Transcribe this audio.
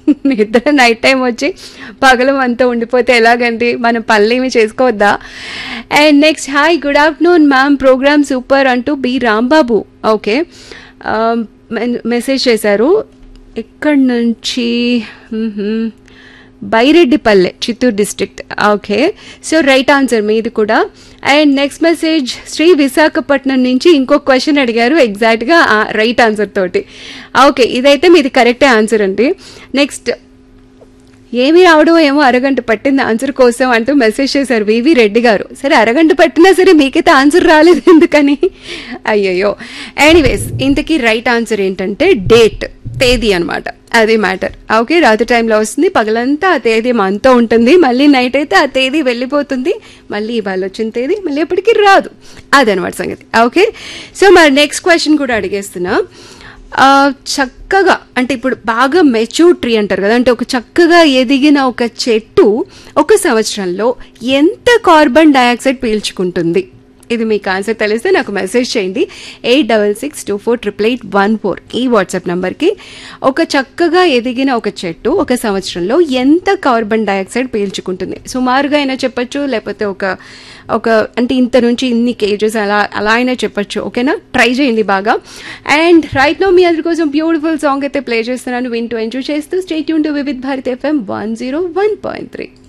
నిద్ర night time వచ్చి పగలు అంతా ఉండిపోతే ఎలాగండి మనం పనులేమి చేసుకోవద్దా and next hi good afternoon ma'am programme super అంటూ బి రాంబాబు ఓకే మెసేజ్ చేశారు ఎక్కడి నుంచి మ్మ్హ్మ్. Byreddipalle Chittoor district okay so right answer మీది కూడా and next message Sri Visakhapatnam నుంచి ఇంకో క్వశ్చన్ అడిగారు ఎగ్జాక్ట్గా రైట్ ఆన్సర్ తోటి ఓకే ఇదైతే మీది కరెక్టే ఆన్సర్ అండి నెక్స్ట్ ఏమి రావడం ఏమో అరగంట పట్టింది ఆన్సర్ కోసం అంటూ మెసేజ్ చేశారు వివి రెడ్డి గారు సరే అరగంట పట్టినా సరే మీకైతే ఆన్సర్ రాలేదు ఎందుకని అయ్యయ్యో ఎనీవేస్ ఇంతకీ రైట్ ఆన్సర్ ఏంటంటే డేట్ తేదీ అనమాట అది మ్యాటర్ ఓకే రాత్రి టైంలో వస్తుంది పగలంతా ఆ తేదీ మనతో ఉంటుంది మళ్ళీ నైట్ అయితే ఆ తేదీ వెళ్ళిపోతుంది మళ్ళీ ఇవాళ వచ్చిన తేదీ మళ్ళీ ఎప్పటికీ రాదు అదనమాట సంగతి ఓకే సో మరి నెక్స్ట్ క్వశ్చన్ కూడా అడిగేస్తున్నా ఆ, చక్కగా అంటే ఇప్పుడు బాగా మెచ్యూర్ ట్రీ అంటారు కదా అంటే ఒక చక్కగా ఎదిగిన ఒక చెట్టు ఒక సంవత్సరంలో ఎంత కార్బన్ డయాక్సైడ్ పీల్చుకుంటుంది ఇది మీకు ఆన్సర్ తెలిస్తే నాకు మెసేజ్ చేయండి eight double six two four triple eight one four ఈ వాట్సాప్ నెంబర్కి ఒక చక్కగా ఎదిగిన ఒక చెట్టు ఒక సంవత్సరంలో ఎంత కార్బన్ డయాక్సైడ్ పీల్చుకుంటుంది సుమారుగా అయినా చెప్పొచ్చు లేకపోతే ఒక ఒక అంటే ఇంత నుంచి ఇన్ని కేజెస్ అలా అలా అయినా చెప్పొచ్చు ఓకేనా ట్రై చేయండి బాగా అండ్ రైట్ నో మీ అందరి కోసం బ్యూటిఫుల్ సాంగ్ అయితే ప్లే చేస్తున్నాను వింటూ ఎంజాయ్ చేస్తూ స్టేట్ యూన్ to Vividh Bharati FM one zero one point three